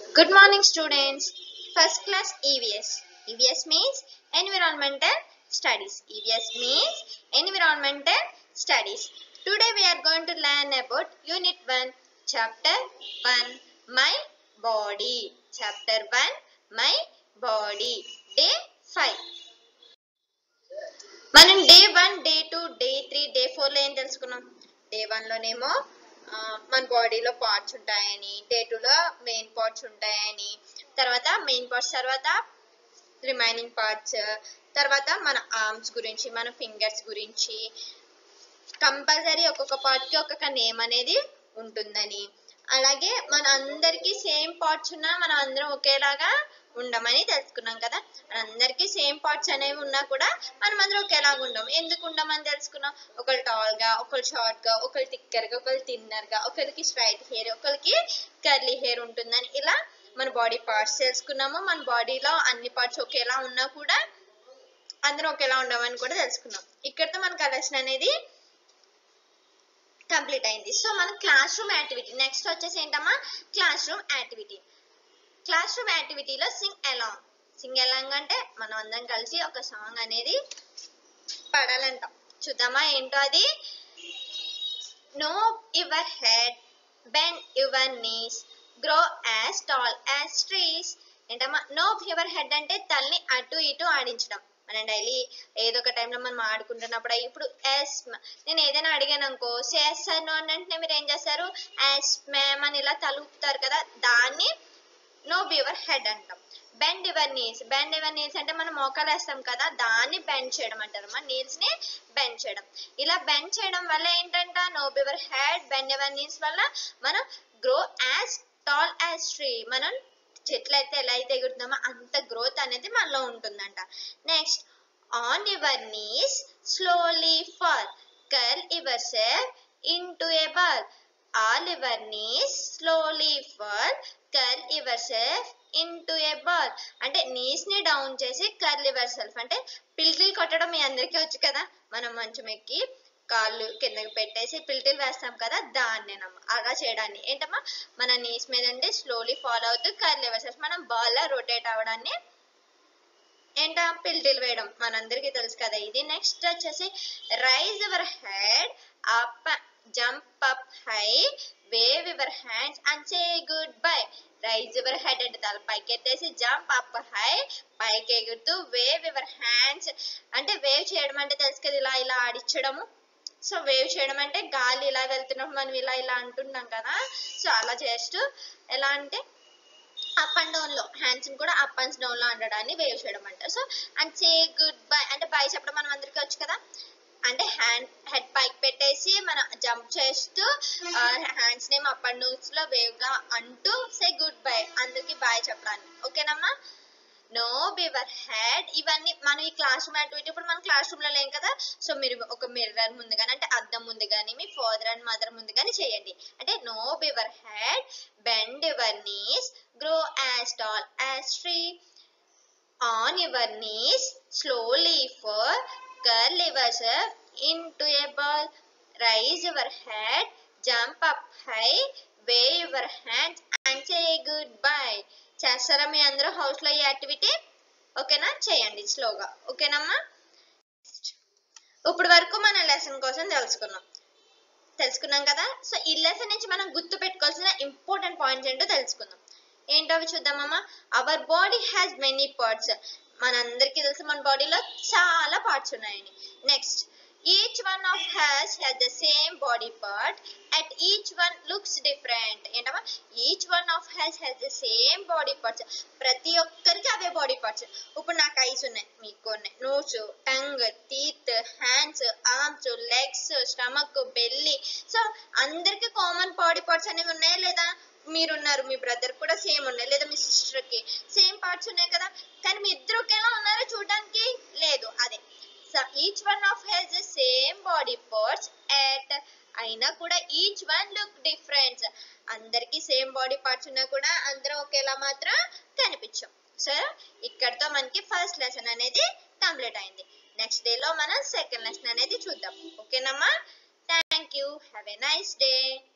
Good morning, students. First class EVS. EVS means Environmental Studies. EVS means Environmental Studies. Today we are going to learn about Unit 1, Chapter 1, My Body. Chapter 1, My Body. Day 5. మనం day one day two day three డే ఫోర్లో ఏం తెలుసుకున్నాం day వన్లోనేమో మన బాడీలో parts ఉంటాయని day టూలో main parts ఉంటాయని తర్వాత మెయిన్ పార్ట్స్ తర్వాత రిమైనింగ్ పార్ట్స్ తర్వాత మన ఆర్మ్స్ గురించి మన ఫింగర్స్ గురించి కంపల్సరీ ఒక్కొక్క పార్ట్కి ఒక్కొక్క నేమ్ అనేది ఉంటుందని అలాగే మన అందరికీ సేమ్ పార్ట్స్ ఉన్నా మనం అందరం ఒకేలాగా ఉండమని తెలుసుకున్నాం కదా అందరికీ సేమ్ పార్ట్స్ అనేవి ఉన్నా కూడా మనం అందరం ఒకేలాగా ఉండం ఎందుకు ఉండమని తెలుసుకున్నాం ఒకళ్ళు టాల్ గా ఒకళ్ళు షార్ట్ గా ఒకళ్ళు థిక్కర్ గా ఒకళ్ళు థిన్నర్ గా ఒకరికి స్ట్రైట్ హెయిర్ ఒకరికి కర్లీ హెయిర్ ఉంటుందని ఇలా మన బాడీ పార్ట్స్ తెలుసుకున్నాము మన బాడీలో అన్ని పార్ట్స్ ఒకేలా ఉన్నా కూడా అందరం ఒకేలా ఉండమని కూడా తెలుసుకున్నాం ఇక్కడితో మన కలెక్షన్ అనేది కంప్లీట్ అయింది సో మన క్లాస్ రూమ్ యాక్టివిటీ నెక్స్ట్ వచ్చేసి ఏంటమ్మా classroom activity classroom యాక్టివిటీలో సింగ్ అలాంగ్ సింగ్ అలాంగ్ అంటే మనం అందరం కలిసి ఒక సాంగ్ అనేది పాడాలంటాం చూద్దామా ఏంటో అది nod your head bend your knees grow as tall as trees ఏంటమ్మా నో యువర్ హెడ్ అంటే తల్ని అటు ఇటు ఆడించడం మనం డైలీ ఏదో ఒక టైంలో మనం ఆడుకుంటున్నప్పుడు ఇప్పుడు ఎస్ నేను ఏదైనా అడిగాను అనుకో ఎస్ నో అని అంటే మీరు ఏం చేస్తారు ఎస్ మ్యామ్ అని ఇలా తలుపుతారు కదా దాన్ని నో యువర్ హెడ్ అంటాం bend your knees bend your knees అంటే మనం మోకాలు వేస్తాం కదా దాన్ని బెండ్ చేయడం అంటారు మన నీల్స్ ని బెండ్ చేయడం ఇలా బెండ్ చేయడం వల్ల ఏంటంట nod your head bend your knees వల్ల మనం grow as tall as tree మనం చెట్లు అయితే ఎలా అయితే ఎగురుతున్నామో అంత గ్రోత్ అనేది మనలో ఉంటుందంట next on your knees slowly fall curl yourself into a ball all your knees slowly fall curl yourself into a ball అంటే నీస్ ని డౌన్ చేసి కర్ల్ యువర్ సెల్ఫ్ అంటే పిల్టిల్ కొట్టడం మీ అందరికీ వచ్చు కదా మనం మంచం ఎక్కి కాళ్ళు కిందకి పెట్టేసి పిల్టిల్ వేస్తాం కదా దాన్నేనమ్మా అలా చేయడాన్ని ఏంటమ్మా మన నీస్ మీద ఉండి స్లోలీ ఫాలో అవుతూ కర్ల్ యువర్ సెల్ఫ్ మనం బాల్ రొటేట్ అవ్వడాన్ని ఏంటా పిల్టిల్ వేయడం మనందరికీ తెలుసు కదా ఇది నెక్స్ట్ వచ్చేసి raise your head up jump up high wave your hands and say goodbye raise your head అంటే తల పైకి ఎత్తేసి జంప్ అప్ హై పైకి ఎగురుతూ వేవ్ యువర్ హ్యాండ్స్ అంటే వేవ్ చేయడం అంటే తెలుసు కదా ఇలా ఇలా ఆడించడము సో వేవ్ చేయడం అంటే గాలి ఇలా వెళ్తున్నప్పుడు మనం ఇలా ఇలా అంటున్నాం కదా సో అలా చేస్తూ ఎలా అంటే అప్ అండ్ డౌన్ లో హ్యాండ్స్ కూడా అప్ అండ్ డౌన్ లో అనడాన్ని వేవ్ చేయడం అంటారు so and say goodbye అంటే బై చెప్పడం మనం అందరికీ వచ్చు కదా అంటే హ్యాండ్ హెడ్ పైకి పెట్టేసి మనం జంప్ చేస్తూ hands name up and downs లో వేవ్ గా అంటూ సే గుడ్ బై అందరికి బాయ్ చెప్పడానికి ఓకేనమ్మా నో బివర్ హెడ్ ఇవన్నీ మనం ఈ క్లాస్ రూమ్ యాక్టివిటీ ఇప్పుడు మనం క్లాస్ రూమ్ లో లేం కదా సో మీరు ఒక మిర్రర్ ముందు కానీ అంటే అద్దం ముందు కానీ మీ ఫాదర్ అండ్ మదర్ ముందు కానీ చేయండి అంటే నో బివర్ head bend your knees grow as tall as tree on your knees slowly for curl yourself into a ball raise your head jump up high wave your hands and say goodbye చేస్తారా మీ అందరూ house లో ఈ activity ఓకేనా చేయండి స్లోగా ఓకేనమ్మా ఇప్పుడు వరకు మన లెసన్ కోసం తెలుసుకున్నాం తెలుసుకున్నాం కదా సో ఈ లెసన్ నుంచి మనం గుర్తు పెట్టుకోవాల్సిన ఇంపార్టెంట్ పాయింట్స్ ఏంటో తెలుసుకుందాం ఏంటో అవి చూద్దామమ్మా our body has many parts మనందరికీ తెలుసు మన బాడీలో చాలా పార్ట్స్ ఉన్నాయని next each one of us has the same body part at each one looks different ఏంటమ్మా each one of us has the same body parts ప్రతి ఒక్కరికి అవే బాడీ పార్ట్స్ ఇప్పుడు నాకు ఐస్ ఉన్నాయి మీకు ఉన్నాయి nose tongue teeth hands arms legs stomach belly so అందరికి common body parts అనేవి ఉన్నాయా లేదా మీరున్నారు మీ బ్రదర్ కూడా సేమ్ ఉన్నాయి లేదా మీ సిస్టర్ కి సేమ్ పార్ట్స్ ఉన్నాయి కదా కానీ మీ ఇద్దరు ఒకేలా ఉన్నారో చూడడానికి లేదు అదే so each one of has the same body parts ఎట్ అయినా కూడా ఈచ్ వన్ లుక్ డిఫరెంట్ అందరికి సేమ్ బాడీ పార్ట్స్ ఉన్నా కూడా అందరం ఒకేలా మాత్రం కనిపించాం సో ఇక్కడతో మనకి ఫస్ట్ లెసన్ అనేది కంప్లీట్ అయింది నెక్స్ట్ డే లో మనం సెకండ్ లెసన్ అనేది చూద్దాం ఓకేనమ్మా thank you have a nice day